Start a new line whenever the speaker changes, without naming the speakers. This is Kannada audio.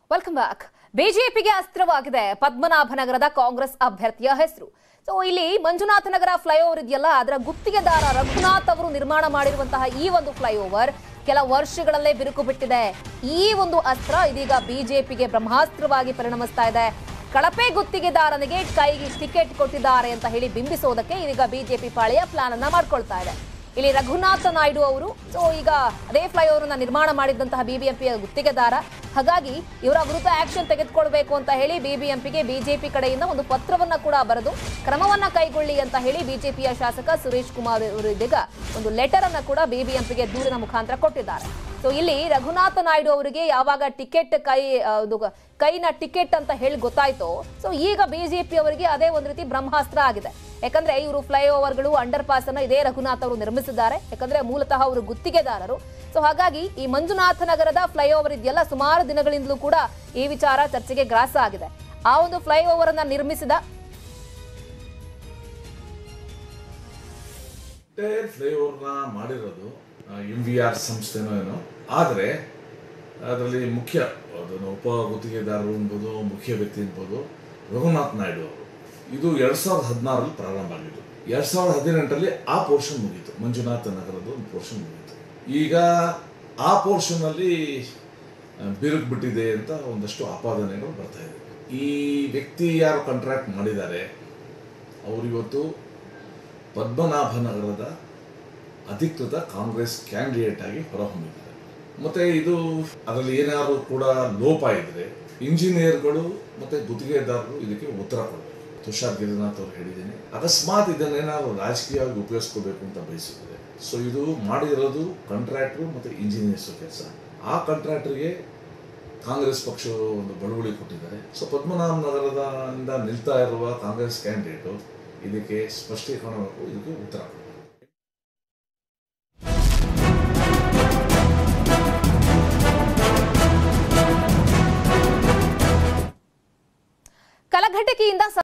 ವೆಲ್ಕಮ್ ಬ್ಯಾಕ್ ಬಿಜೆಪಿಗೆ ಅಸ್ತ್ರವಾಗಿದೆ ಪದ್ಮನಾಭನಗರದ ಕಾಂಗ್ರೆಸ್ ಅಭ್ಯರ್ಥಿಯ ಹೆಸರು ಸೊ ಇಲ್ಲಿ ಮಂಜುನಾಥ ನಗರ ಫ್ಲೈಓವರ್ ಇದೆಯಲ್ಲ ಅದರ ಗುತ್ತಿಗೆದಾರ ರಘುನಾಥ್ ಅವರು ನಿರ್ಮಾಣ ಮಾಡಿರುವಂತಹ ಈ ಒಂದು ಫ್ಲೈಓವರ್ ಕೆಲ ವರ್ಷಗಳಲ್ಲೇ ಬಿರುಕು ಬಿಟ್ಟಿದೆ ಈ ಒಂದು ಅಸ್ತ್ರ ಇದೀಗ ಬಿಜೆಪಿಗೆ ಬ್ರಹ್ಮಾಸ್ತ್ರವಾಗಿ ಪರಿಣಮಿಸ್ತಾ ಇದೆ ಕಳಪೆ ಗುತ್ತಿಗೆದಾರನಿಗೆ ಕೈಗೆ ಟಿಕೆಟ್ ಕೊಟ್ಟಿದ್ದಾರೆ ಅಂತ ಹೇಳಿ ಬಿಂಬಿಸೋದಕ್ಕೆ ಇದೀಗ ಬಿಜೆಪಿ ಪಾಳೆಯ ಪ್ಲಾನ್ ಅನ್ನ ಮಾಡ್ಕೊಳ್ತಾ ಇದೆ ಇಲ್ಲಿ ರಘುನಾಥ ನಾಯ್ಡು ಅವರು ಸೊ ಈಗ ಅದೇ ಫ್ಲೈಓವರ್ ಅನ್ನ ನಿರ್ಮಾಣ ಮಾಡಿದಂತಹ ಬಿಬಿಎಂಪಿಯ ಗುತ್ತಿಗೆದಾರ ಹಾಗಾಗಿ ಇವರ ವಿರುದ್ಧ ಆಕ್ಷನ್ ತೆಗೆದುಕೊಳ್ಬೇಕು ಅಂತ ಹೇಳಿ ಬಿಬಿಎಂಪಿಗೆ ಬಿಜೆಪಿ ಕಡೆಯಿಂದ ಒಂದು ಪತ್ರವನ್ನ ಕೂಡ ಬರೆದು ಕ್ರಮವನ್ನ ಕೈಗೊಳ್ಳಿ ಅಂತ ಹೇಳಿ ಬಿಜೆಪಿಯ ಶಾಸಕ ಸುರೇಶ್ ಕುಮಾರ್ ಅವರು ಇದೀಗ ಒಂದು ಲೆಟರ್ ಅನ್ನ ಕೂಡ ಬಿಬಿಎಂಪಿಗೆ ದೂರಿನ ಮುಖಾಂತರ ಕೊಟ್ಟಿದ್ದಾರೆ ಸೊ ಇಲ್ಲಿ ರಘುನಾಥ ನಾಯ್ಡು ಅವರಿಗೆ ಯಾವಾಗ ಟಿಕೆಟ್ ಕೈ ಆ, ಇದು ಕೈನ ಟಿಕೆಟ್ ಅಂತ ಹೇಳಿ ಗೊತ್ತಾಯ್ತೋ ಸೊ ಈಗ ಬಿಜೆಪಿ ಅವರಿಗೆ ಅದೇ ಒಂದು ರೀತಿ ಬ್ರಹ್ಮಾಸ್ತ್ರ ಆಗಿದೆ ಯಾಕಂದ್ರೆ ಇವರು ಫ್ಲೈಓವರ್ಗಳು ಅಂಡರ್ ಪಾಸ್ ಅನ್ನ ಇದೇ ರಘುನಾಥ್ ಅವರು ನಿರ್ಮಿಸಿದ್ದಾರೆ ಯಾಕಂದ್ರೆ ಮೂಲತಃ ಅವರು ಗುತ್ತಿಗೆದಾರರು ಸೊ ಹಾಗಾಗಿ ಈ ಮಂಜುನಾಥ ನಗರದ ಫ್ಲೈಓವರ್ ಇದೆಯಲ್ಲ ಸುಮಾರು ದಿನಗಳಿಂದಲೂ ಕೂಡ ಈ ವಿಚಾರ ಚರ್ಚೆಗೆ ಗ್ರಾಸ ಆಗಿದೆ ಆ ಒಂದು ಫ್ಲೈಓವರ್ ಅನ್ನ ನಿರ್ಮಿಸಿದ
ಎಂಟೈರ್ ಫ್ಲೈಓವರ್ನ ಮಾಡಿರೋದು ಎಂ ವಿ ಆರ್ ಸಂಸ್ಥೆನೋ ಏನೋ ಆದರೆ ಅದರಲ್ಲಿ ಮುಖ್ಯ ಅದನ್ನು ಉಪ ಗುತ್ತಿಗೆದಾರರು ಅನ್ಬೋದು ಮುಖ್ಯ ವ್ಯಕ್ತಿ ಅನ್ಬೋದು ರಘುನಾಥ್ ನಾಯ್ಡು ಅವರು ಇದು ಎರಡು ಸಾವಿರದ ಹದಿನಾರಲ್ಲಿ ಪ್ರಾರಂಭ ಆಗಿದ್ದು ಎರಡು ಸಾವಿರದ ಹದಿನೆಂಟರಲ್ಲಿ ಆ ಪೋರ್ಷನ್ ಮುಗೀತು ಮಂಜುನಾಥ ನಗರದ ಒಂದು ಪೋರ್ಷನ್ ಮುಗೀತು ಈಗ ಆ ಪೋರ್ಷನಲ್ಲಿ ಬಿರುಕು ಬಿಟ್ಟಿದೆ ಅಂತ ಒಂದಷ್ಟು ಆಪಾದನೆಗಳು ಬರ್ತಾ ಇದೆ ಈ ವ್ಯಕ್ತಿ ಯಾರು ಕಾಂಟ್ರಾಕ್ಟ್ ಮಾಡಿದ್ದಾರೆ ಅವರು ಇವತ್ತು ಪದ್ಮನಾಭನಗರದ ಅಧಿಕೃತ ಕಾಂಗ್ರೆಸ್ ಕ್ಯಾಂಡಿಡೇಟ್ ಆಗಿ ಹೊರಹೊಮ್ಮಿದ್ದಾರೆ ಮತ್ತೆ ಇದು ಅದರಲ್ಲಿ ಏನಾದ್ರು ಕೂಡ ಲೋಪ ಇದ್ರೆ ಇಂಜಿನಿಯರ್ಗಳು ಮತ್ತೆ ಗುತ್ತಿಗೆದಾರರು ಇದಕ್ಕೆ ಉತ್ತರ ಕೊಡಬೇಕು ತುಷಾರ್ ಗಿರಿನಾಥ್ ಅವರು ಹೇಳಿದ್ದೇನೆ ಅಕಸ್ಮಾತ್ ಇದನ್ನೇನಾದ್ರು ರಾಜಕೀಯವಾಗಿ ಉಪಯೋಗಿಸ್ಕೋಬೇಕು ಅಂತ ಬಯಸಿದ್ದಾರೆ ಸೊ ಇದು ಮಾಡಿರೋದು ಕಾಂಟ್ರಾಕ್ಟ್ರು ಮತ್ತೆ ಇಂಜಿನಿಯರ್ಸ್ ಕೆಲಸ ಆ ಕಾಂಟ್ರಾಕ್ಟರ್ಗೆ ಕಾಂಗ್ರೆಸ್ ಪಕ್ಷವು ಒಂದು ಬಳುವಳಿ ಕೊಟ್ಟಿದ್ದಾರೆ ಸೊ ಪದ್ಮನಾಭ ನಗರದ ಇಂದ ನಿಲ್ತಾ ಇರುವ ಕಾಂಗ್ರೆಸ್ ಕ್ಯಾಂಡಿಡೇಟು ಇದಕ್ಕೆ ಸ್ಪಷ್ಟೀಕರಣ ಬೇಕು ಇದಕ್ಕೆ ಉತ್ತರ ಕೊಡಬೇಕು
ಕಲಘಟಕಿಯಿಂದ